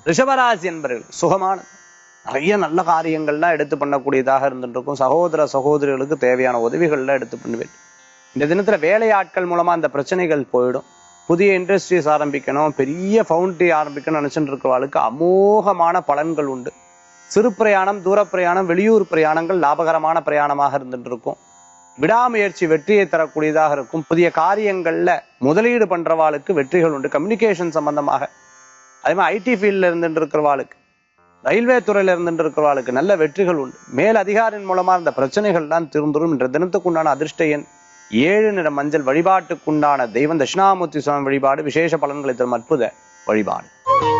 ரிஷபராசி என்பர்கள் சுகமான நிறைய நல்ல காரியங்கள்லாம் எடுத்து பண்ணக்கூடியதாக இருந்துட்டு இருக்கும் சகோதர சகோதரிகளுக்கு தேவையான உதவிகள்லாம் எடுத்து பண்ணுவேன் இந்த தினத்துல வேலையாட்கள் மூலமா அந்த பிரச்சனைகள் போயிடும் புதிய இண்டஸ்ட்ரீஸ் ஆரம்பிக்கணும் பெரிய ஃபவுண்டரி ஆரம்பிக்கணும்னு நினைச்சிட்டு இருக்கிறவளுக்கு அமோகமான பலன்கள் உண்டு சிறு பிரயாணம் தூர பிரயாணம் வெளியூர் பிரயாணங்கள் லாபகரமான பிரயாணமாக இருந்துட்டு இருக்கும் விடாமுயற்சி வெற்றியை தரக்கூடியதாக இருக்கும் புதிய காரியங்கள்ல முதலீடு பண்றவாளுக்கு வெற்றிகள் உண்டு கம்யூனிகேஷன் சம்பந்தமாக அதே மாதிரி ஐடி ஃபீல்ட்ல இருந்துட்டு இருக்கிறவாளுக்கு ரயில்வே துறையில இருந்துட்டு இருக்கிறவாளுக்கு நல்ல வெற்றிகள் உண்டு மேல் அதிகாரின் மூலமா இந்த பிரச்சனைகள்லாம் திருந்துரும் என்ற தினத்துக்குண்டான அதிர்ஷ்ட எண் ஏழு நிற மஞ்சள் வழிபாட்டுக்குண்டான தெய்வம் தட்சிணாமூர்த்தி சுவாமி வழிபாடு விசேஷ பலன்களை தரும் அற்புத வழிபாடு